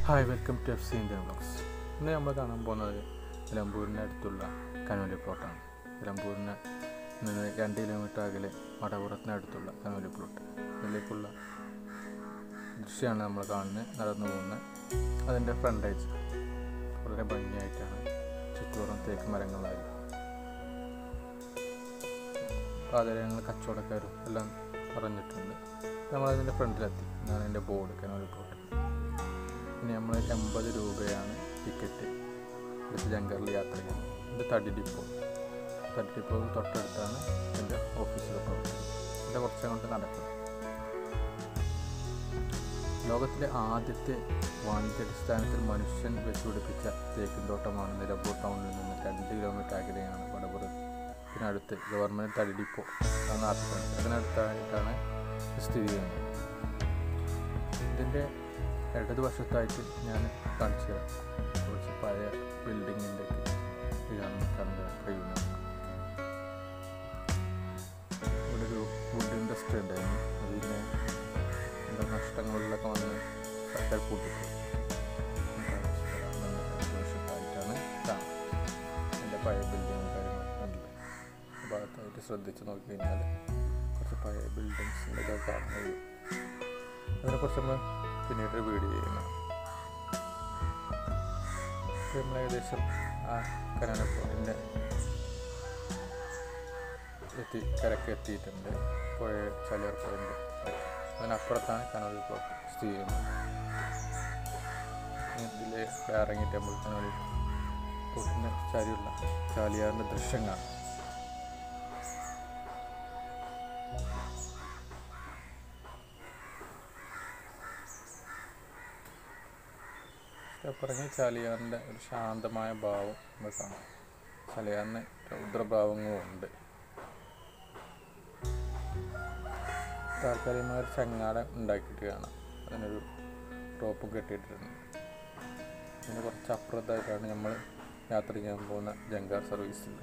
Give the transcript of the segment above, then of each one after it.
Hi welcome to F C Indian vlogs ഇന്ന് നമ്മൾ കാണാൻ പോകുന്നത് നിലമ്പൂരിൻ്റെ അടുത്തുള്ള കനോലി പ്ലോട്ടാണ് നിലമ്പൂരിന് നിന്ന് രണ്ട് കിലോമീറ്റർ അകലെ വടപുറത്തിന് അടുത്തുള്ള കനോലി പ്ലോട്ട് ഇതിലേക്കുള്ള ദൃശ്യമാണ് നമ്മൾ കാണുന്നത് നടന്നു പോകുന്നത് അതിൻ്റെ ഫ്രണ്ടേജ് വളരെ ഭംഗിയായിട്ടാണ് ചുറ്റോറും തേക്ക് മരങ്ങളായിരിക്കും പാതരങ്ങൾ കച്ചവടക്കാരും എല്ലാം പറഞ്ഞിട്ടുണ്ട് നമ്മളതിൻ്റെ ഫ്രണ്ടിലെത്തി ഇതാണ് എൻ്റെ ബോർഡ് കനോലി പ്ലോട്ട് ഇനി നമ്മൾ എൺപത് രൂപയാണ് ടിക്കറ്റ് എടുത്ത് ജങ്കറിൽ യാത്ര ചെയ്യാൻ ഇത് തടി ഡിപ്പോ തടി ഡിപ്പോ തൊട്ടടുത്താണ് എൻ്റെ ഓഫീസിൽ പ്രവർത്തിക്കുന്നത് ഇവിടെ കുറച്ചങ്ങോട്ട് നടക്കും ലോകത്തിലെ ആദ്യത്തെ വാണിജ്യാടിസ്ഥാനത്തിൽ മനുഷ്യൻ വെച്ചുപിടിപ്പിച്ച തേക്കിൻതോട്ടമാണ് നിലമ്പൂർ ടൗണിൽ നിന്ന് രണ്ട് കിലോമീറ്റർ അകലെയാണ് വടപുറത്തിനടുത്ത് ഗവൺമെൻറ് തടി ഡിപ്പോ എന്ന നാട്ടിലുണ്ട് അതിനടുത്തായിട്ടാണ് സ്ഥിതി ചെയ്യുന്നത് ഇതിൻ്റെ ഇടതുവശത്തായിട്ട് ഞാൻ കാണിച്ചു തരാം കുറച്ച് പഴയ ബിൽഡിങ്ങിൻ്റെ ഇതാണ് കാണാൻ കഴിയുന്നത് ഇവിടെ ഒരു വുഡ് ഇൻഡസ്ട്രി ഉണ്ടായിരുന്നു അതിൻ്റെ എന്താ നഷ്ടങ്ങളിലൊക്കെ വന്ന് സർക്കാർ കൂട്ടിപ്പോയി വശത്തായിട്ടാണ് കാണാം എൻ്റെ പഴയ ബിൽഡിങ്ങും കാര്യങ്ങളൊക്കെ ഉണ്ടല്ലോ ഭാഗത്തായിട്ട് ശ്രദ്ധിച്ച് നോക്കിക്കഴിഞ്ഞാൽ കുറച്ച് പഴയ ബിൽഡിങ്സിൻ്റെ ഒക്കെ കാണാൻ കഴിയും അതിനെക്കുറിച്ച് നമ്മൾ പിന്നീട് വീഡിയോ ചെയ്യുന്നതാണ് നമ്മൾ ഏകദേശം ആ കനാനപ്പോയിൻ്റെ എത്തി കരക്ക് എത്തിയിട്ടുണ്ട് പുഴ ചലിയർ പോയിൻ്റ് അതിനപ്പുറത്താണ് കനോലി പ്ലോട്ട് സ്ഥിതി ചെയ്യുന്നത് ഇതിൽ ഇറങ്ങിയിട്ട് നമ്മൾ കനോലി പ്ലോട്ടിൻ്റെ ചരിയുള്ള ചാലിയാറിൻ്റെ ദൃശ്യം കാണാം സ്റ്റെപ്പിറങ്ങി ചാലിയാറിൻ്റെ ഒരു ശാന്തമായ ഭാവം നമ്മൾ കാണാം ചാലിയാറിന് രൗദ്രഭാവങ്ങളും ഉണ്ട് താൽക്കാലികമായ ഒരു ചങ്ങാട ഉണ്ടാക്കിയിട്ട് കാണാം അതിനൊരു റോപ്പും കെട്ടിയിട്ടുണ്ട് അതിന് കുറച്ച് അപ്പുറത്തായിട്ടാണ് നമ്മൾ യാത്ര ചെയ്യാൻ പോകുന്ന ജങ്കാർ സർവീസിൽ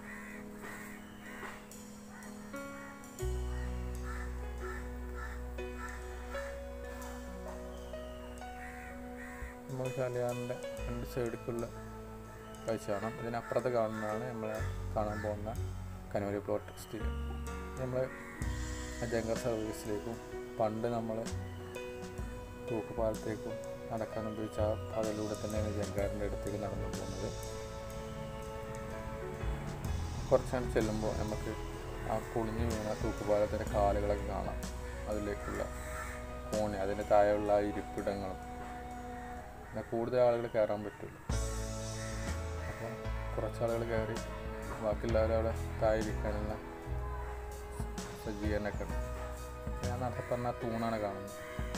നമ്മൾ ചാലിയാറിൻ്റെ രണ്ട് സൈഡിലേക്കുള്ള കാഴ്ച കാണാം ഇതിനപ്പുറത്ത് കാണുന്നതാണ് നമ്മൾ കാണാൻ പോകുന്ന കനൂരി പ്ലോട്ട് സ്ഥിതി നമ്മൾ ജങ്കർ സർവീസിലേക്കും പണ്ട് നമ്മൾ തൂക്കുപാലത്തേക്കും നടക്കാൻ ഉപയോഗിച്ച ആ പാതയിലൂടെ തന്നെയാണ് ജങ്കാറിൻ്റെ അടുത്തേക്ക് നടന്നു പോകുന്നത് കുറച്ചാണ് ചെല്ലുമ്പോൾ നമുക്ക് ആ പൊളിഞ്ഞു വീണ തൂക്കുപാലത്തിൻ്റെ കാലുകളൊക്കെ കാണാം അതിലേക്കുള്ള കോണി അതിൻ്റെ താഴെയുള്ള ആ ഇരിപ്പിടങ്ങളും പിന്നെ കൂടുതൽ ആളുകൾ കയറാൻ പറ്റില്ല അപ്പം കുറച്ച് ആളുകൾ കയറി ബാക്കിയുള്ളവർ അവിടെ താഴെ ഇരിക്കാനുള്ള സജ്ജീകരണമൊക്കെ ഉണ്ട് ഞാൻ നേരത്തെ പറഞ്ഞ തൂണാണ് കാണുന്നത്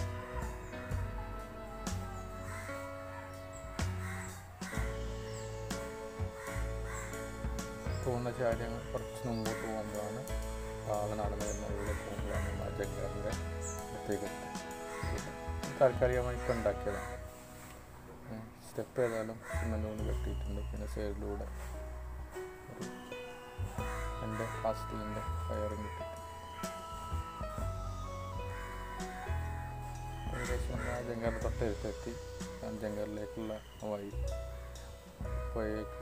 തൂണിൻ്റെ ചാര്യം കുറച്ച് മുമ്പോട്ട് പോകുമ്പോഴാണ് ആള് നടന്നു വരുന്നതിലൂടെ പോകുമ്പോഴാണ് നമ്മൾ ജങ്കാറിൻ്റെ അടുത്തേക്ക് എത്തുന്നത് താൽക്കാലികമായി ഇപ്പം ഉണ്ടാക്കിയതാണ് സ്റ്റെപ്പ് ഏതായാലും സിമെൻ്റ് കൊണ്ട് കെട്ടിയിട്ടുണ്ട് പിന്നെ സൈഡിലൂടെ ഒരു രണ്ട് പ്ലാസ്റ്റിക്കിൻ്റെ വയറും കിട്ടിയിട്ട് ഏകദേശം ആ ജങ്കാറിൻ്റെ തൊട്ടടുത്തെത്തി ഞാൻ ജങ്കാറിലേക്കുള്ള വഴി പുഴയ്ക്ക്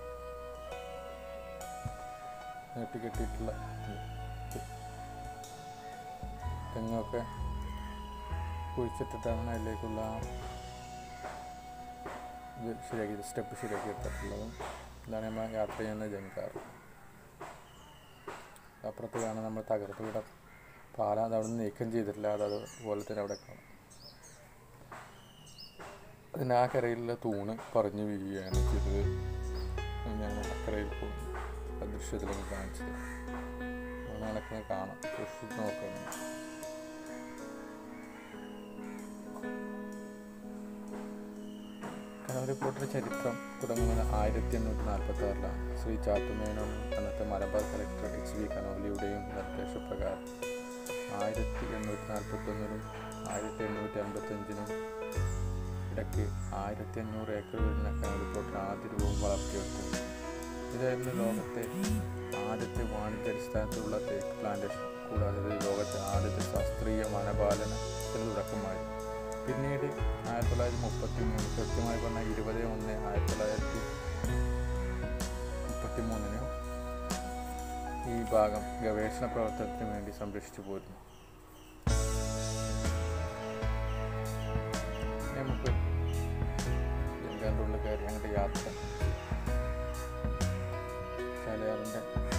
നീട്ടി കെട്ടിയിട്ടുള്ള തെങ്ങൊക്കെ കുഴിച്ചിട്ടിട്ടാണ് അതിലേക്കുള്ള ഇത് ശരിയാക്കി സ്റ്റെപ്പ് ശരിയാക്കി എടുത്തിട്ടുള്ളതും ഇതാണ് നമ്മൾ യാത്ര ചെയ്യുന്ന ജങ്കാർ അപ്പുറത്ത് കാണാൻ നമ്മൾ തകർത്ത് വിട പാല അത് അവിടെ നിന്ന് നീക്കം ചെയ്തിട്ടില്ല അത് അതുപോലെ തന്നെ അവിടെ കാണാം അതിന് ആ കരയിലുള്ള തൂണ് പറഞ്ഞു വീഴുകയാണ് ചെയ്തത് ഞാൻ അക്കരയിൽ പോയി ആ ദൃശ്യത്തിലൊക്കെ കാണിച്ചത് അത് നടക്കുന്നത് കാണാം സൂക്ഷിച്ച് നോക്കണം കനോലിക്കോട്ടിൻ്റെ ചരിത്രം തുടങ്ങുന്നത് ആയിരത്തി എണ്ണൂറ്റി നാൽപ്പത്തി ആറിലാണ് ശ്രീ ചാത്തുമേനോൻ അന്നത്തെ മലബാർ കളക്ടർ എച്ച് വി കനോലിയുടെയും നിർദ്ദേശപ്രകാരം ആയിരത്തി എണ്ണൂറ്റി നാൽപ്പത്തൊന്നിനും ആയിരത്തി എണ്ണൂറ്റി അൻപത്തഞ്ചിനും ഇടയ്ക്ക് ആയിരത്തി അഞ്ഞൂറ് ഏക്കർ വരുന്ന കനോലിക്കോട്ടിന് ആദ്യ രൂപം വളർത്തിയെടുത്തത് ഇതായിരുന്നു ലോകത്തെ ആദ്യത്തെ വാണിജ്യാടിസ്ഥാനത്തിലുള്ള തേക്ക് പ്ലാന്റേഷൻ കൂടാതെ ഇത് ലോകത്തെ ആദ്യത്തെ ശാസ്ത്രീയ വനപാലനത്തിന് തുടക്കമായിരുന്നു പിന്നീട് ആയിരത്തി തൊള്ളായിരത്തി മുപ്പത്തി മൂന്ന് കൃത്യമായി പറഞ്ഞാൽ ഇരുപത് ഒന്ന് ആയിരത്തി തൊള്ളായിരത്തി മുപ്പത്തി മൂന്നിന് ഈ ഭാഗം ഗവേഷണ പ്രവർത്തനത്തിന് വേണ്ടി സംരക്ഷിച്ചു പോരുന്നു ഇനി നമുക്ക് ജങ്കാറിൻ്റെ ഉള്ളിൽ കയറി അങ്ങോട്ട് യാത്ര ചാലിയാറിൻ്റെ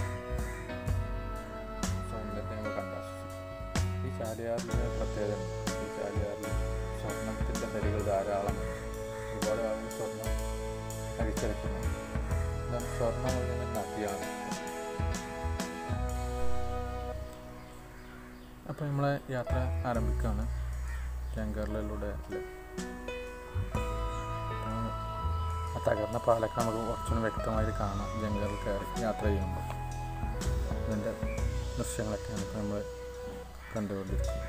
സൗന്ദര്യത്തെ നമ്മൾ കണ്ടാസ്വദിച്ചു ഈ ചാലിയാറിലെ പ്രത്യേകത ഈ ചാലിയാറിൽ സ്വർണത്തിൻ്റെ തരികൾ ധാരാളം ഒരുപാട് ആളുകൾ സ്വർണം അടിച്ചെടുക്കുന്നു ഇതാണ് സ്വർണം ഒഴുകുന്ന നദിയാണ് അപ്പോൾ നമ്മളെ യാത്ര ആരംഭിക്കുകയാണ് ജങ്കാറിലൂടെ ആ തകർന്ന പാലൊക്കെ നമുക്ക് കുറച്ചുകൂടി വ്യക്തമായിട്ട് കാണാം ജംഗലിൽ കയറി യാത്ര ചെയ്യുമ്പോൾ ഇതിൻ്റെ ദൃശ്യങ്ങളൊക്കെയാണ് ഇപ്പോൾ നമ്മൾ കണ്ടുകൊണ്ടിരിക്കുന്നത്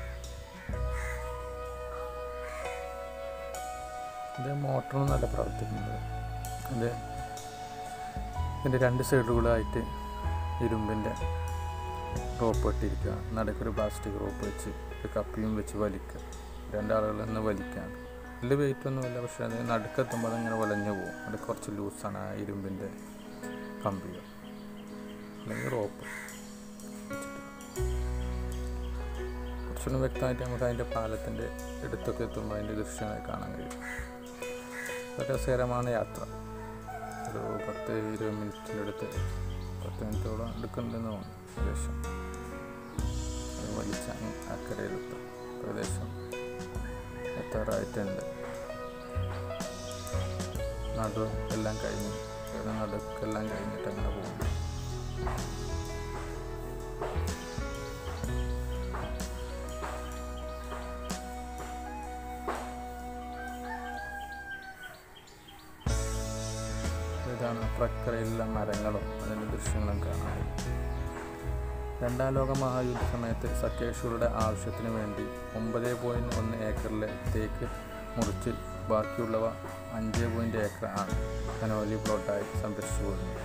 ഇത് മോട്ടറും നല്ല പ്രവർത്തിക്കുന്നത് ഇത് ഇതിൻ്റെ രണ്ട് സൈഡുകളായിട്ട് ഇരുമ്പിൻ്റെ റോപ്പ് ഇട്ടിരിക്കുക നടുക്കൊരു പ്ലാസ്റ്റിക് റോപ്പ് വെച്ച് ഒരു കപ്പിയും വെച്ച് വലിക്കുക രണ്ടാളുകൾ നിന്ന് വലിക്കാണ് വലിയ വെയിറ്റ് ഒന്നുമില്ല പക്ഷെ അത് നടുക്കെത്തുമ്പോൾ അതങ്ങനെ വലഞ്ഞു പോകും അത് കുറച്ച് ലൂസാണ് ആ ഇരുമ്പിൻ്റെ കമ്പികൾ അല്ലെങ്കിൽ റോപ്പ് കുറച്ചുകൂടി വ്യക്തമായിട്ട് നമുക്ക് അതിൻ്റെ പാലത്തിൻ്റെ അടുത്തൊക്കെ എത്തുമ്പോൾ അതിൻ്റെ ദൃശ്യങ്ങൾ കാണാൻ കഴിയും ഒരു രസകരമാണ് യാത്ര ഒരു പത്ത് ഇരുപത് മിനിറ്റിൻ്റെ അടുത്ത് പത്ത് മിനിറ്റോളം എടുക്കുന്നുണ്ടെന്ന് തോന്നുന്നു ഏകദേശം അത് വലിച്ച അക്കരയിലെത്തും ഏകദേശം എത്താറായിട്ടുണ്ട് നടു എല്ലാം കഴിഞ്ഞ് ഏത് നടുക്കെല്ലാം കഴിഞ്ഞിട്ട് അങ്ങനെ പോകും ഇതാണ് അപ്പുറക്കരയിലുള്ള മരങ്ങളും അതിൻ്റെ ദൃശ്യങ്ങളും കാണാൻ രണ്ടാം ലോക മഹായുദ്ധ സമയത്ത് സക്കേഷുകളുടെ ആവശ്യത്തിന് വേണ്ടി ഒമ്പത് പോയിൻറ്റ് ഒന്ന് ഏക്കറിലെ തേക്ക് മുറിച്ച് ബാക്കിയുള്ളവ അഞ്ച് പോയിൻറ്റ് ഏക്കർ ആണ് കനോലി പ്ലോട്ടായി സംരക്ഷിച്ചു പോകുന്നത്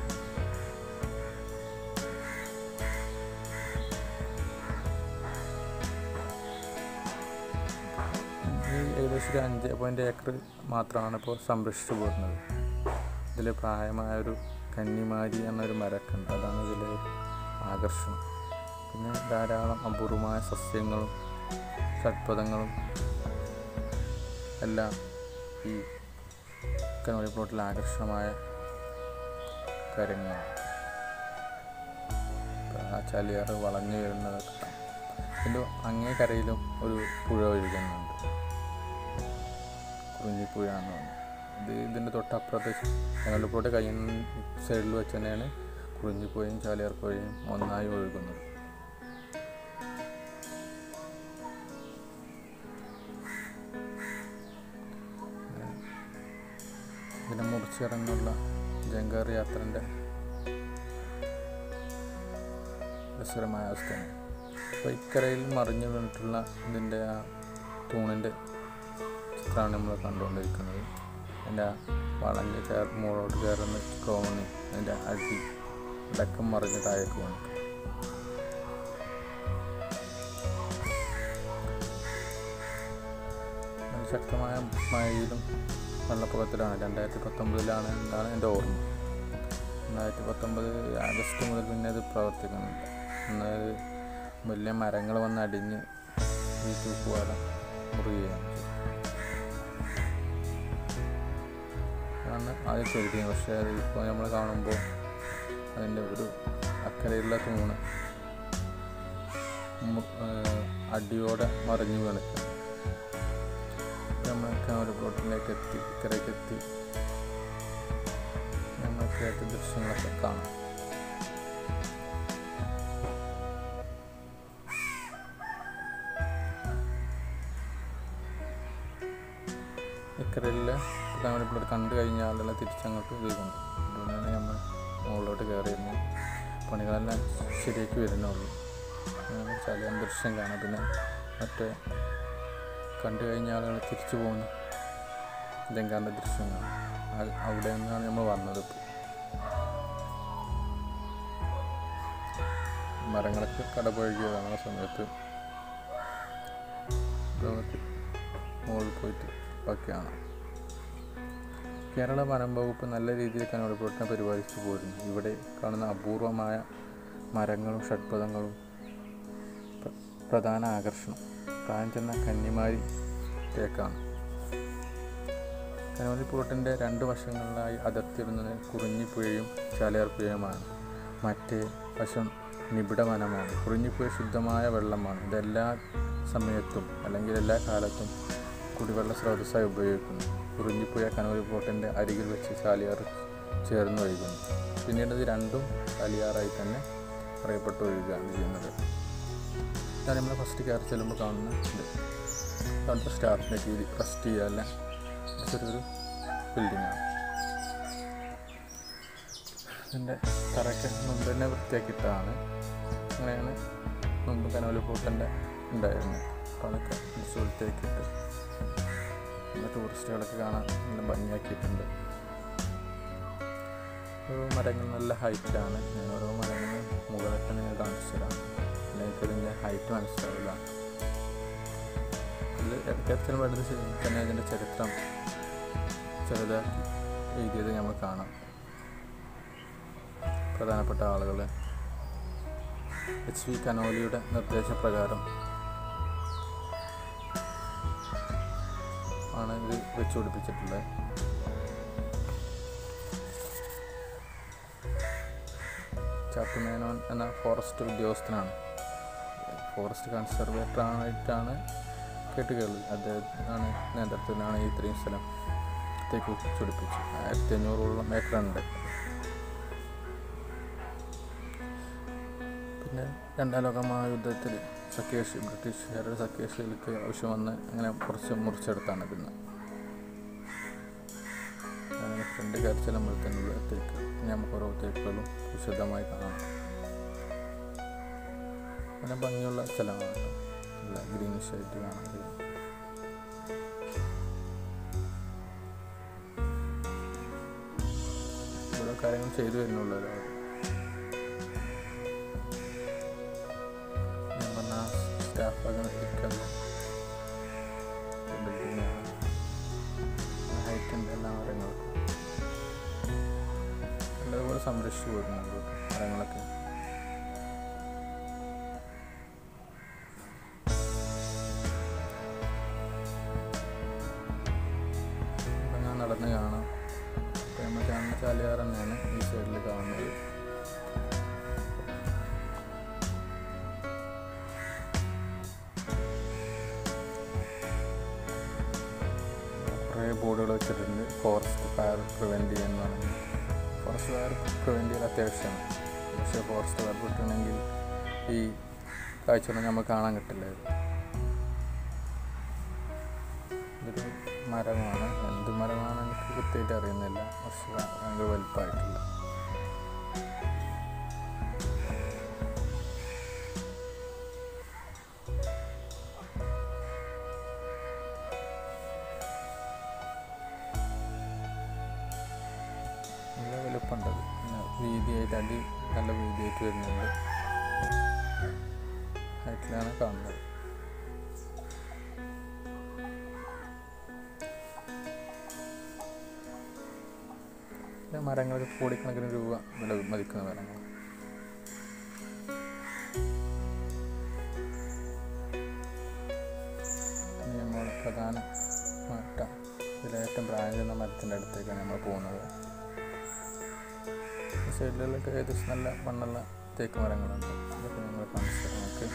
ഈ ഏകദേശം ഒരു അഞ്ച് പോയിൻറ്റ് ഏക്കർ മാത്രമാണ് ഇപ്പോൾ സംരക്ഷിച്ചു പോകുന്നത് ഇതിൽ പ്രായമായൊരു കന്നിമാരി എന്നൊരു മരക്കുണ്ട് അതാണ് ഇതിലെ ആകർഷണം പിന്നെ ധാരാളം അപൂർവമായ സസ്യങ്ങളും ഷഡ്പഥങ്ങളും എല്ലാം ഈ കനോലി പ്ലോട്ടിൽ ആകർഷണമായ കാര്യങ്ങളാണ് ആ ചാലിയാറ് വളഞ്ഞു വരുന്നതൊക്കെ കാണാം ഇതിൻ്റെ അങ്ങേ കരയിലും ഒരു പുഴ ഒഴുകുന്നുണ്ട് കുറിഞ്ഞിപ്പുഴ എന്ന് പറഞ്ഞു ഇത് ഇതിൻ്റെ തൊട്ടപ്പുറത്ത് ഞങ്ങളുടെ കൈ സൈഡിൽ വെച്ച് തന്നെയാണ് കുറിഞ്ഞിപ്പുഴയും ചാലിയാർ പുഴയും ഒന്നായി ഒഴുകുന്നത് ഇതിനെ മുറിച്ചിറങ്ങുള്ള ജങ്കാർ യാത്രൻ്റെ രസകരമായ അവസ്ഥയാണ് അപ്പോൾ ഇക്കരയിൽ മറിഞ്ഞു വീണിട്ടുള്ള ഇതിൻ്റെ ആ തൂണിൻ്റെ ചിത്രമാണ് നമ്മൾ കണ്ടുകൊണ്ടിരിക്കുന്നത് അതിൻ്റെ വളഞ്ഞ് കയർ മുകളോട്ട് കയറുന്ന കോണി അതിൻ്റെ അടി അടക്കം മറിഞ്ഞ് താഴേക്ക് വീണു ശക്തമായ മഴയിലും വെള്ളപ്പൊക്കത്തിലാണ് രണ്ടായിരത്തി പത്തൊമ്പതിലാണ് എന്നാണ് എൻ്റെ ഓർമ്മ രണ്ടായിരത്തി പത്തൊമ്പത് ആഗസ്റ്റ് മുതൽ പിന്നെ അത് പ്രവർത്തിക്കുന്നുണ്ട് എന്നാൽ വലിയ മരങ്ങൾ വന്ന് അടിഞ്ഞ് ഈ തൂക്കുപാലം മുറിയുകയാണ് ആണ് ആദ്യം കരുതിയത് പക്ഷേ അത് ഇപ്പോൾ നമ്മൾ കാണുമ്പോൾ അതിൻ്റെ ഒരു അക്കരയുള്ള തൂണ് അടിയോടെ മറിഞ്ഞു വീണിട്ടുണ്ട് നമ്മളൊക്കെ ഒരു പ്ലോട്ടിലേക്ക് എത്തി ഇക്കരയ്ക്ക് എത്തി നമ്മൾക്ക് ഏറ്റ ദൃശ്യങ്ങളൊക്കെ കാണാം ഇക്കരയിലെ നമ്മുടെ പ്ലോട്ട് കണ്ടു കഴിഞ്ഞാൽ ആളുകളെ തിരിച്ചങ്ങോട്ട് ഇതുകൊണ്ട് അതുകൊണ്ടാണ് നമ്മൾ മുകളിലോട്ട് കയറിയിരുന്നു പണികളെല്ലാം ശരിയാക്കി വരുന്നുള്ളൂ ചില ദൃശ്യം കാണാം പിന്നെ മറ്റേ കണ്ടു കഴിഞ്ഞ ആളുകൾ തിരിച്ചു പോകുന്നു ജങ്കാറിൻ്റെ ദൃശ്യം കാണാം അവിടെ നിന്നാണ് നമ്മൾ വന്നത് ഇപ്പോൾ മരങ്ങളൊക്കെ കടപഴകിയതാണ് ആ സമയത്ത് ലോകത്തിൽ മുകളിൽ പോയിട്ട് ബാക്കിയാണ് കേരള വനം വകുപ്പ് നല്ല രീതിയിൽ കനോലിപ്ലോട്ടിനെ പരിപാലിച്ചു പോരുന്നു ഇവിടെ കാണുന്ന അപൂർവമായ മരങ്ങളും ഷഡ്പഥങ്ങളും പ്ര- പ്രധാന ആകർഷണം പ്രായം ചെന്ന കന്യമാരി തേക്കാണ് കനോലിപ്ലോട്ടിൻ്റെ രണ്ട് വശങ്ങളിലായി അതിർത്തിയിടുന്നത് കുറിഞ്ഞിപ്പുഴയും ചാലിയാർപ്പുഴയുമാണ് മറ്റേ വശം നിബിഡ വനമാണ് കുറിഞ്ഞിപ്പുഴ ശുദ്ധമായ വെള്ളമാണ് ഇതെല്ലാ സമയത്തും അല്ലെങ്കിൽ എല്ലാ കാലത്തും കുടിവെള്ള സ്രോതസ്സായി ഉപയോഗിക്കുന്നു കുറിഞ്ഞിപ്പുഴ കനോലിപ്ലോട്ടിൻ്റെ അരികിൽ വെച്ച് ചാലിയാർ ചേർന്ന് ഒഴുകുന്നു പിന്നീട് ഇത് രണ്ടും ചാലിയാറായി തന്നെ അറിയപ്പെട്ട് ഒഴുകുകയാണ് ചെയ്യുന്നത് ഇതാണ് നമ്മൾ ഫസ്റ്റ് കയറി ചെല്ലുമ്പോൾ കാണുന്ന ഇത് അവിടുത്തെ സ്റ്റാഫിനെ കീഴിൽ ട്രസ്റ്റ് ചെയ്യാല്ല ചെറിയൊരു ബിൽഡിങ്ങാണ് ഇതിൻ്റെ തറയ്ക്ക് മുമ്പ് തന്നെ വൃത്തിയാക്കിയിട്ടാണ് അങ്ങനെയാണ് മുമ്പ് കനോലി പൂട്ടൻ്റെ ഉണ്ടായിരുന്നത് അപ്പോൾ അതൊക്കെ അടിച്ച് വൃത്തിയാക്കിയിട്ട് പിന്നെ ടൂറിസ്റ്റുകളൊക്കെ കാണാൻ നല്ല ഭംഗിയാക്കിയിട്ടുണ്ട് ഓരോ മരങ്ങൾ നല്ല ഹൈറ്റാണ് ഞാൻ ഓരോ മരങ്ങൾ മുകളിലൊക്കെ നിങ്ങൾ കാണിച്ചു തരാം എനിക്ക് ഇതിൻ്റെ ഹൈറ്റ് മനസ്സിലാവില്ല ഇതിൽ ഇടയ്ക്കച്ഛനും വലുത് ശരി- തന്നെ അതിൻ്റെ ചരിത്രം ചെറുതാക്കി എഴുതിയത് നമ്മൾ കാണാം പ്രധാനപ്പെട്ട ആളുകൾ എച്ച് വി കനോലിയുടെ നിർദ്ദേശപ്രകാരം ആണ് ഇത് വെച്ച് പിടിപ്പിച്ചിട്ടുള്ളത് ചാത്തുമേനോൻ എന്ന ഫോറസ്റ്റ് ഉദ്യോഗസ്ഥനാണ് ഫോറസ്റ്റ് കൺസർവേറ്റർ ആയിട്ടാണ് കേട്ടുകേളി അദ്ദേഹത്തിനാണ് നേതൃത്വത്തിലാണ് ഈ ഇത്രയും സ്ഥലം ത്തേക്ക് ചുടിപ്പിച്ചു ആയിരത്തി അഞ്ഞൂറോളം ഏക്കറുണ്ട് പിന്നെ രണ്ടാം ലോക മഹായുദ്ധത്തിൽ സക്കേഷ് ബ്രിട്ടീഷുകാരുടെ സക്കേഷിലേക്ക് ആവശ്യം വന്ന് അങ്ങനെ കുറച്ച് മുറിച്ചെടുത്താണ് പിന്നെ അങ്ങനെ ഫ്രണ്ട് കയറി ചെല്ലുമ്പോഴത്തേനുള്ള തേക്ക് ഇനി നമുക്ക് ഓരോ തേക്കുകളും വിശദമായി കാണാം അങ്ങനെ ഭംഗിയുള്ള സ്ഥലമാണ് കേട്ടോ നല്ല ഗ്രീനിഷ് ആയിട്ട് കാണാൻ കഴിയും ഓരോ കാര്യങ്ങൾ ചെയ്തു വരുന്നുള്ളൂ ഒരാൾ ഞാൻ പറഞ്ഞ സ്റ്റാഫൊക്കെ ഇരിക്കുന്നു ഹൈറ്റ് ഉണ്ട് എല്ലാ മരങ്ങൾക്കും നല്ലതുപോലെ സംരക്ഷിച്ചു പോരുന്നുണ്ട് മരങ്ങളൊക്കെ ഇപ്പം ഞാൻ നടന്ന് കാണാം ഇപ്പം നമ്മൾ കാണുന്ന ചാലിയാർ തന്നെയാണ് ഈ സൈഡിൽ കാണുന്നത് കുറേ ബോർഡുകൾ വെച്ചിട്ടുണ്ട് ഫോറസ്റ്റ് ഫയർ പ്രിവെൻറ്റ് ചെയ്യുന്നതാണ് ഫോറസ്റ്റ് ഫയർ പ്രിവെൻറ്റ് ചെയ്യൽ അത്യാവശ്യമാണ് പക്ഷേ ഫോറസ്റ്റ് ഫയർ കിട്ടണമെങ്കിൽ ഈ കാഴ്ചയൊന്നും നമുക്ക് കാണാൻ കിട്ടില്ല ഇത്. ഇതൊരു മരമാണ് എന്ത് മരമാണ് എനിക്ക് കൃത്യമായിട്ട് അറിയുന്നില്ല പക്ഷേ ഭയങ്കര വലുപ്പമായിട്ടില്ല നല്ല വലുപ്പമുണ്ട് അത്. പിന്നെ വീതിയായിട്ട് അടി നല്ല വീതിയായിട്ട് വരുന്നുണ്ട് ഹൈറ്റിലാണ് കാണുന്നത് പിന്നെ മരങ്ങൾക്ക് കോടിക്കണക്കിന് രൂപ വില മതിക്കുന്ന മരങ്ങൾ ഇനി നമ്മൾ പ്രധാന മട്ട ഇതിലേറ്റവും പ്രായം ചെന്ന മരത്തിൻ്റെ അടുത്തേക്കാണ് നമ്മൾ പോകുന്നത് ഈ സൈഡിലൊക്കെ ഏകദേശം നല്ല മണ്ണുള്ള തേക്ക് മരങ്ങളുണ്ട് അതൊക്കെ നിങ്ങൾ കാണിച്ചു തരാം നമുക്ക്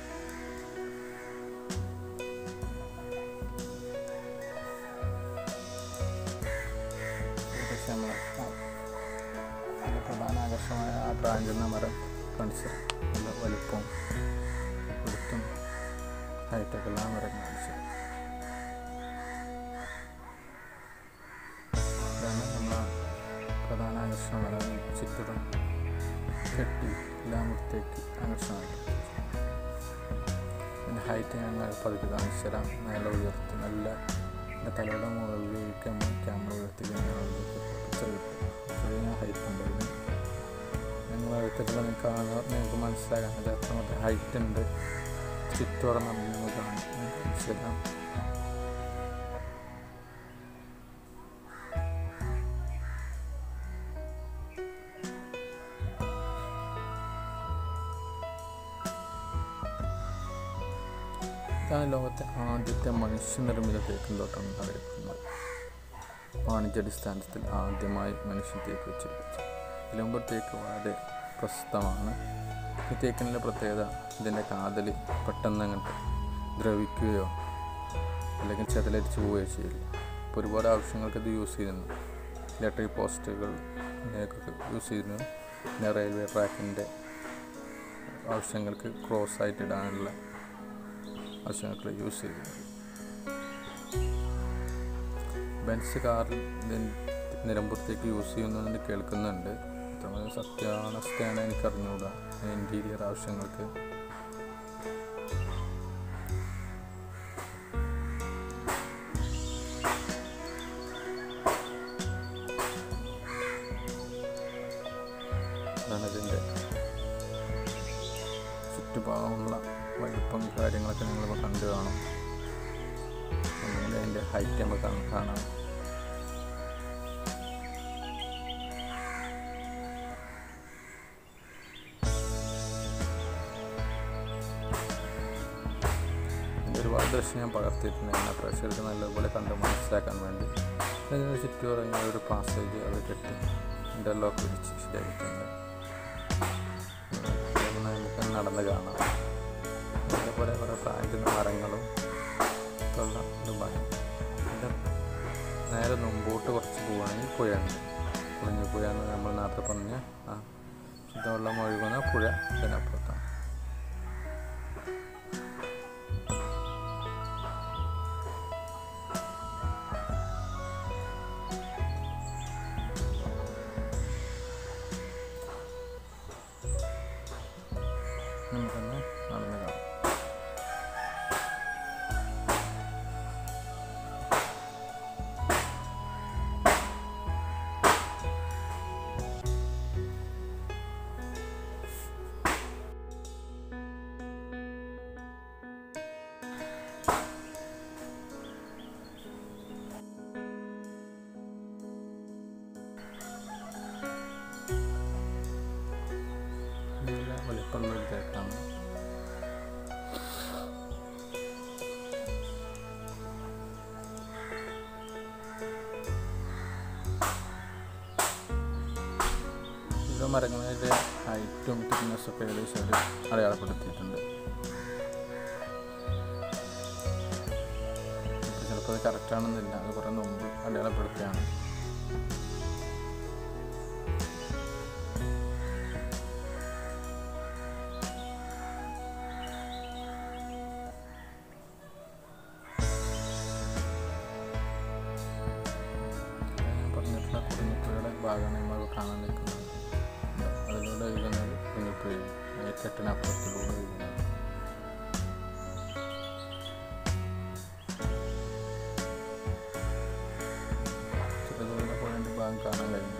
ഏകദേശം നമ്മൾ നല്ല പ്രധാന ആകർഷണമായ ആ പ്രായം ചെന്ന മരം കാണിച്ചു തരാം. നല്ല വലുപ്പവും എടുത്തും ഹൈറ്റൊക്കെ ഉള്ള ആ മരം കാണിച്ചു തരാം. ഇതാണ് നമ്മളെ പ്രധാന ആകർഷണം വരാൻ ചുറ്റിലും കെട്ടി എല്ലാം വൃത്തിയാക്കി ആകർഷണമാക്കി പിന്നെ ഹൈറ്റ് ഞങ്ങൾ പതുക്കെ കാണിച്ചു തരാം നല്ല ഉയർത്തി നല്ല എൻ്റെ തലയുടെ മുകളിലേക്ക് നമ്മൾ ക്യാമറ ഉയർത്തി കഴിഞ്ഞാൽ പിക്ചർ കിട്ടും ചെറിയ ഹൈറ്റ് ഉണ്ട് ഇതിന് നിങ്ങൾ എടുത്തിട്ടുള്ള നിങ്ങൾക്ക് കാണുക നിങ്ങൾക്ക് മനസ്സിലാകാൻ ഇത് എത്രമാത്രം ഹൈറ്റ് ഉണ്ട് ചുറ്റോടെ നമ്മൾ നിങ്ങൾ കാണും കാണിച്ചു തരാം ഇതാണ് ലോകത്തെ ആദ്യത്തെ മനുഷ്യനിർമ്മിത തേക്കിൻ തോട്ടം അറിയപ്പെടുന്നത് വാണിജ്യാടിസ്ഥാനത്തിൽ ആദ്യമായി മനുഷ്യൻ തേക്ക് വെച്ചിരിച്ചു നിലമ്പൂർ തേക്ക് വളരെ പ്രശസ്തമാണ് ഈ തേക്കിനുള്ള പ്രത്യേകത ഇതിൻ്റെ കാതൽ പെട്ടെന്ന് അങ്ങോട്ട് ദ്രവിക്കുകയോ അല്ലെങ്കിൽ ചെതലരിച്ച് പോവുകയോ ചെയ്യില്ല ഇപ്പോൾ ഒരുപാട് ആവശ്യങ്ങൾക്ക് ഇത് യൂസ് ചെയ്യുന്നു ഇലക്ട്രിക് പോസ്റ്റുകൾ ഇതിനൊക്കെ യൂസ് ചെയ്യുന്നു പിന്നെ റെയിൽവേ ട്രാക്കിൻ്റെ ആവശ്യങ്ങൾക്ക് ക്രോസ് ആയിട്ട് ഇടാനുള്ള ആവശ്യങ്ങൾക്ക് യൂസ് ചെയ്യുന്നു ബെൻസ് കാറിൽ നിലമ്പൂരത്തേക്ക് യൂസ് ചെയ്യുന്നതെന്ന് കേൾക്കുന്നുണ്ട് ഇത്രയും സത്യാവസ്ഥയാണ് എനിക്ക് അറിഞ്ഞുകൂടാ ഇൻറ്റീരിയർ ആവശ്യങ്ങൾക്ക് അതാണ് ഇതിൻ്റെ ചുറ്റുപാടുമുള്ള വലുപ്പം കാര്യങ്ങളൊക്കെ നിങ്ങളിപ്പോൾ കണ്ടു കാണും ഒന്നുകൂടി അതിൻ്റെ ഹൈറ്റ് നമുക്ക് കാണ- കാണാം ഇതിൻ്റെ ഒരുപാട് ദൃശ്യം ഞാൻ പകർത്തിയിട്ടുണ്ട് എന്നാൽ പ്രേക്ഷകർക്ക് നല്ലതുപോലെ കണ്ട് മനസ്സിലാക്കാൻ വേണ്ടി ഇതിന് ചുറ്റും ഇറങ്ങിയ ഒരു പാസേജ് അവർ കെട്ടി ഇൻ്റർലോക്ക് പിടിച്ച് ശരിയാക്കിയിട്ടുണ്ട് ഇതൊന്ന് നമുക്ക് നടന്ന് കാണാം അതേപോലെ കുറേ പ്രായത്തിൻ്റെ മരങ്ങളും ഒക്കെ ഉള്ള ഒരു ഭംഗി ഇതിൻ്റെ നേരെ മുമ്പോട്ട് കുറച്ച് പോവുകയാണെങ്കിൽ പുഴയുണ്ട് കുളിഞ്ഞു പുഴ എന്ന് നമ്മൾ നേരത്തെ പറഞ്ഞ ആ ശുദ്ധവെള്ളം ഒഴുകുന്ന പുഴ ഇതിനപ്പുറത്താണ് നമുക്കൊന്ന് നടന്ന് കാണാം നല്ല വലിപ്പമുള്ള ഒരു തേക്കാണ് ഓരോ മരങ്ങളുടെ ഹൈറ്റും തിക്നെസ്സൊക്കെ ഏകദേശം അവർ അടയാളപ്പെടുത്തിയിട്ടുണ്ട് ഇപ്പൊ ചിലപ്പോൾ അത് കറക്റ്റാണെന്നില്ല അത് കുറേ മുമ്പ് അടയാളപ്പെടുത്തിയാണ് ഞാൻ പറഞ്ഞിട്ടുള്ള കുടുങ്ങിപ്പുഴയുടെ ഭാഗമാണ് നമ്മൾ കാണാൻ നിൽക്കുന്നത് ഇതാ, അതിലൂടെ ഒഴുകുന്നത് കുടുങ്ങിപ്പുഴ കെട്ടിനപ്പുറത്തിലൂടെ ഒഴുകുന്നത് ചെറുതോടെ പുഴയുടെ ഭാഗം കാണാൻ കഴിയുന്നു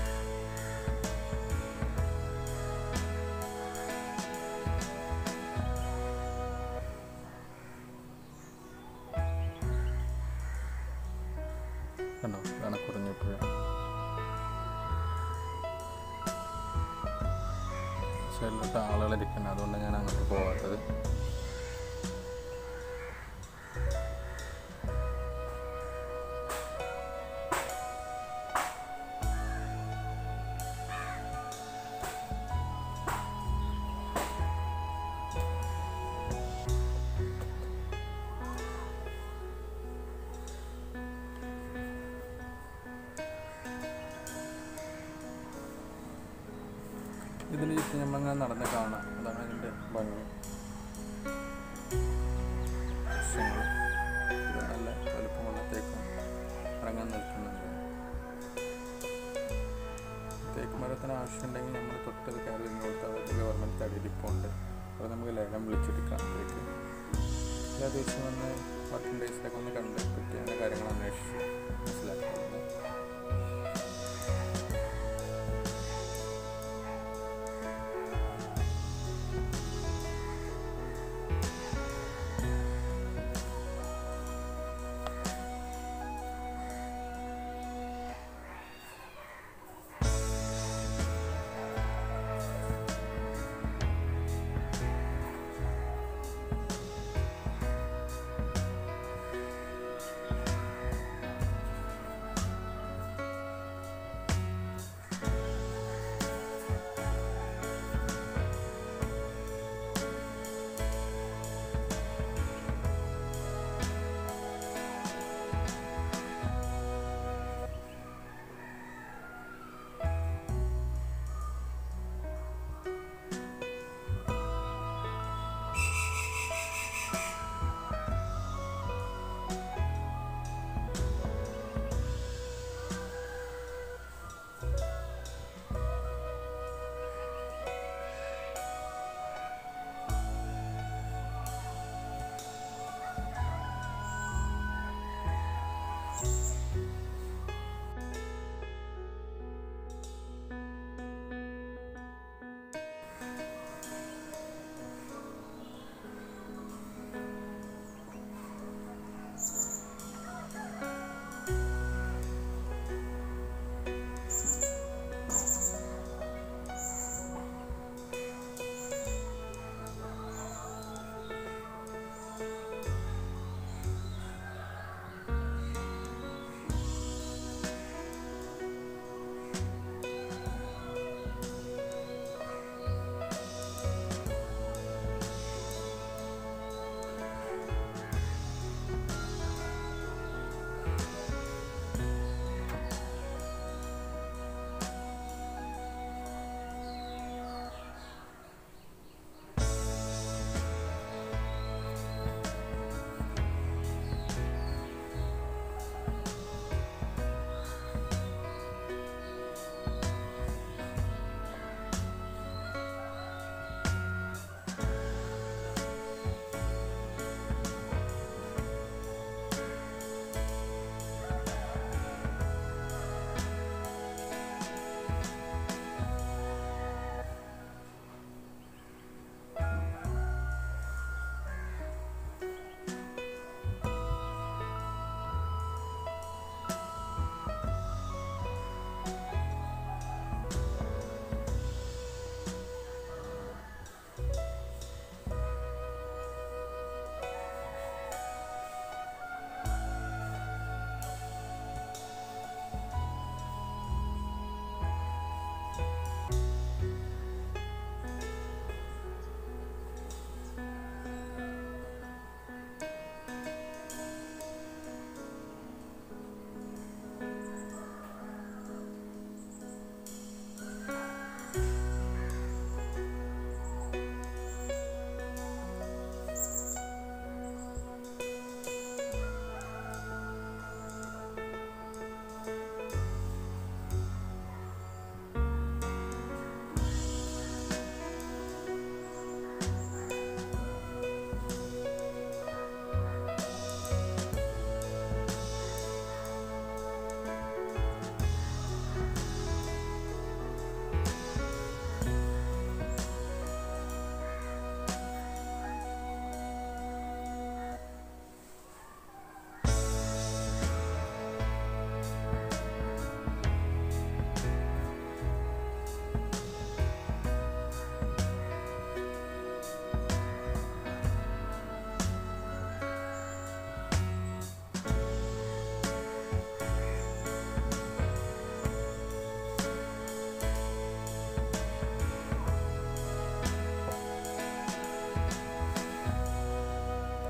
കണ്ടോ ഇതാണ് കുറിഞ്ഞിപ്പുഴ സൈഡിലോട്ട് ആളുകൾ ഇരിക്കുന്നത് അതുകൊണ്ട് ഞാൻ അങ്ങോട്ട് പോകാത്തത് ഇതിന് ചുറ്റും നമ്മളങ്ങനെ നടന്ന് കാണാം അതാണ് അതിൻ്റെ ഭംഗി ദൃശ്യങ്ങൾ ഇത് നല്ല വലുപ്പമുള്ള തേക്കും ഇറങ്ങാൻ നിൽക്കുന്നുണ്ട് തേക്ക് മരത്തിന് ആവശ്യമുണ്ടെങ്കിൽ നമ്മൾ തൊട്ടത് കയറി നിന്ന് കൊടുത്താൽ അത് ഗവൺമെൻറ് തടിയിരിപ്പുണ്ട് അപ്പോൾ നമുക്ക് ലേലം വിളിച്ചെടുക്കാം തേക്ക് എല്ലാ ദിവസവും വന്ന് വർക്കിംഗ് ഡേയ്സിലൊക്കെ ഒന്ന് കണ്ട് പറ്റിയ കാര്യങ്ങൾ അന്വേഷിച്ച് മനസ്സിലാക്കുന്നത്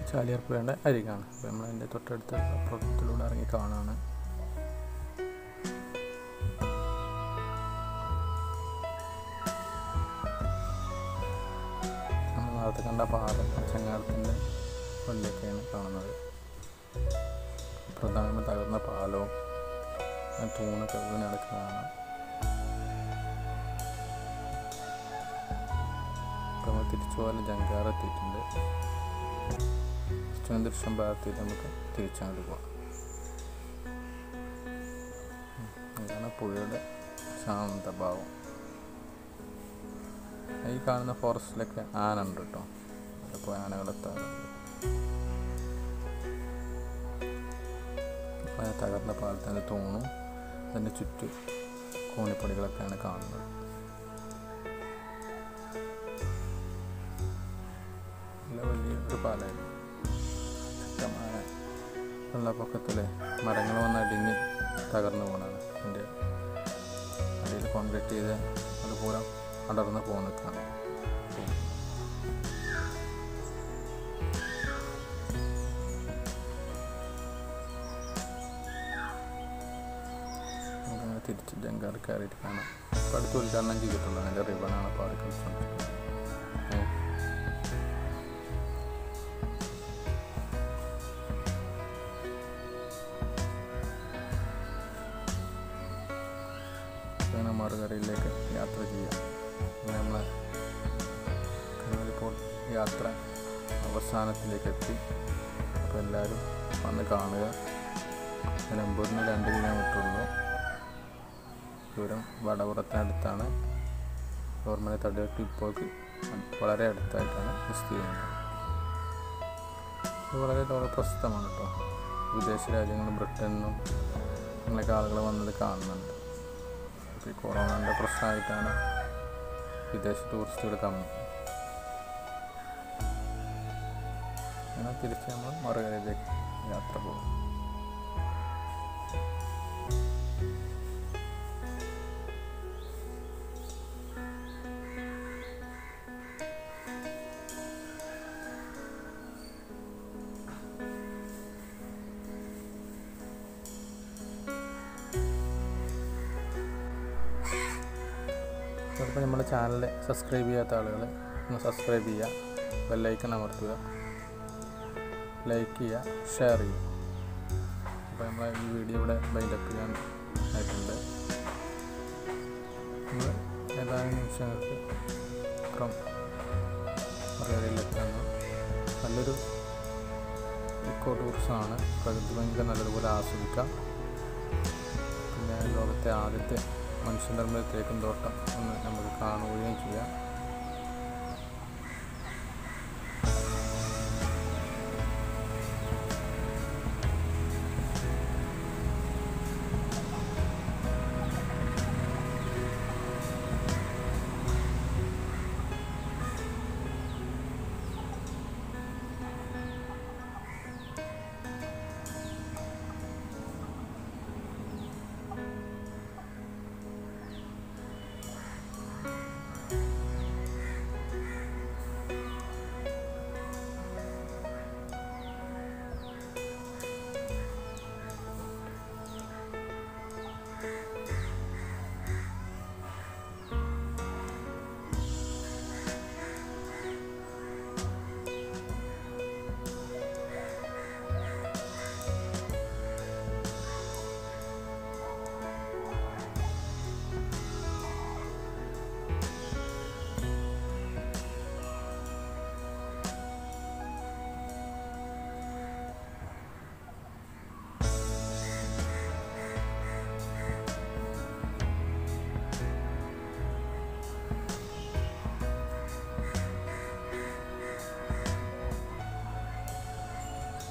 ചാലിയാർ പുഴയുടെ അരികാണ് അപ്പോൾ നമ്മൾ അതിൻ്റെ തൊട്ടടുത്ത് അപ്പുറത്തിലൂടെ ഇറങ്ങി കാണുകയാണ് നമ്മൾ നേരത്തെ കണ്ട പാലം ചെങ്ങാലത്തിൻ്റെ വണ്ടിയൊക്കെയാണ് കാണുന്നത് പ്രധാനമായി തകർന്ന പാലവും ആ തൂണൊക്കെ വീണ് കിടക്കുന്നതാണ് ഇപ്പം നമ്മൾ തിരിച്ചു പോകാൻ ജങ്കാർ എത്തിയിട്ടുണ്ട് തിരുവനന്തപുരം ഭാഗത്തേക്ക് നമുക്ക് തിരിച്ചങ്ങോട്ട് പോകാം ഉം. ഇതാണ് പുഴയുടെ ശാന്തഭാവം ഈ കാണുന്ന ഫോറസ്റ്റിലൊക്കെ ആന ഉണ്ട് കേട്ടോ അപ്പോൾ ആനകളെത്താറുണ്ട് അപ്പോൾ ആ തകർന്ന പാലത്തിൻ്റെ തൂണും അതിൻ്റെ ചുറ്റും കോണിപ്പടികളൊക്കെയാണ് കാണുന്നത് നല്ല വലിയ ഒരു പാലമായിരുന്നു ശക്തമായ വെള്ളപ്പൊക്കത്തിൽ മരങ്ങൾ വന്ന് അടിഞ്ഞ് തകർന്നു പോകുന്നതാണ് അതിൻ്റെ അടിയിൽ കോൺക്രീറ്റ് ചെയ്ത് അതുപോലെ അടർന്ന് പോകുന്ന നിൽക്കുകയാണ് നമുക്കങ്ങനെ തിരിച്ച് ജങ്കാർ കയറിയിട്ട് കാണാം ഇപ്പം അടുത്ത് ഉദ്ഘാടനം ചെയ്തിട്ടുള്ളൂ അതിൻ്റെ റിബണാണ് അപ്പോൾ അത് കളിച്ചുകൊണ്ടിരിക്കുന്നത് ഏ. അങ്ങനെ മറുകരയിലേക്ക് യാത്ര ചെയ്യാം അങ്ങനെ നമ്മളെ കരുവലിപ്പോൾ യാത്ര അവസാനത്തിലേക്ക് എത്തി അപ്പോൾ എല്ലാവരും വന്ന് കാണുക നിലമ്പൂരിന് രണ്ട് കിലോമീറ്റർ ഉള്ളൂ ദൂരം വടപുറത്തിനടുത്താണ് ഗവൺമെൻറ് തടിവെട്ടി ഇപ്പോൾ വളരെ അടുത്തായിട്ടാണ് സ്ഥിതി ചെയ്യുന്നത് ഇത് വളരെ ലോകപ്രസിദ്ധമാണ് കേട്ടോ വിദേശ രാജ്യങ്ങളും ബ്രിട്ടനിലും അങ്ങനെയൊക്കെ ആളുകൾ വന്നത് കാണുന്നുണ്ട് ഇപ്പോൾ ഈ കൊറോണൻ്റെ പ്രശ്നമായിട്ടാണ് വിദേശ ടൂറിസ്റ്റുകൾ കമ്മി അങ്ങനെ തിരിച്ച് നമ്മൾ മറുകരയിലേക്ക് യാത്ര പോകും അതോടൊപ്പം നമ്മുടെ ചാനൽ സബ്സ്ക്രൈബ് ചെയ്യാത്ത ആളുകൾ ഒന്ന് സബ്സ്ക്രൈബ് ചെയ്യുക ബെല്ലൈക്കൺ അമർത്തുക ലൈക്ക് ചെയ്യുക ഷെയർ ചെയ്യുക അപ്പോൾ നമ്മൾ ഈ വീഡിയോ ഇവിടെ ബൈൻഡപ്പ് ചെയ്യാൻ ആയിട്ടുണ്ട് നമ്മൾ ഏതാനും നിമിഷങ്ങൾക്ക് അപ്പുറം മറുകരയിലെത്തുന്നു നല്ലൊരു ഇക്കോ ടൂറിസമാണ് പ്രകൃതി ഭംഗി നല്ലതുപോലെ ആസ്വദിക്കാം പിന്നെ ലോകത്തെ ആദ്യത്തെ മനുഷ്യനിർമ്മിത തേക്കും തോട്ടം ഒന്ന് നമുക്ക് കാണുകയും ചെയ്യാം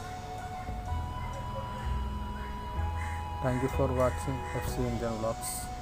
Thank you for watching FC Indian Vlogs.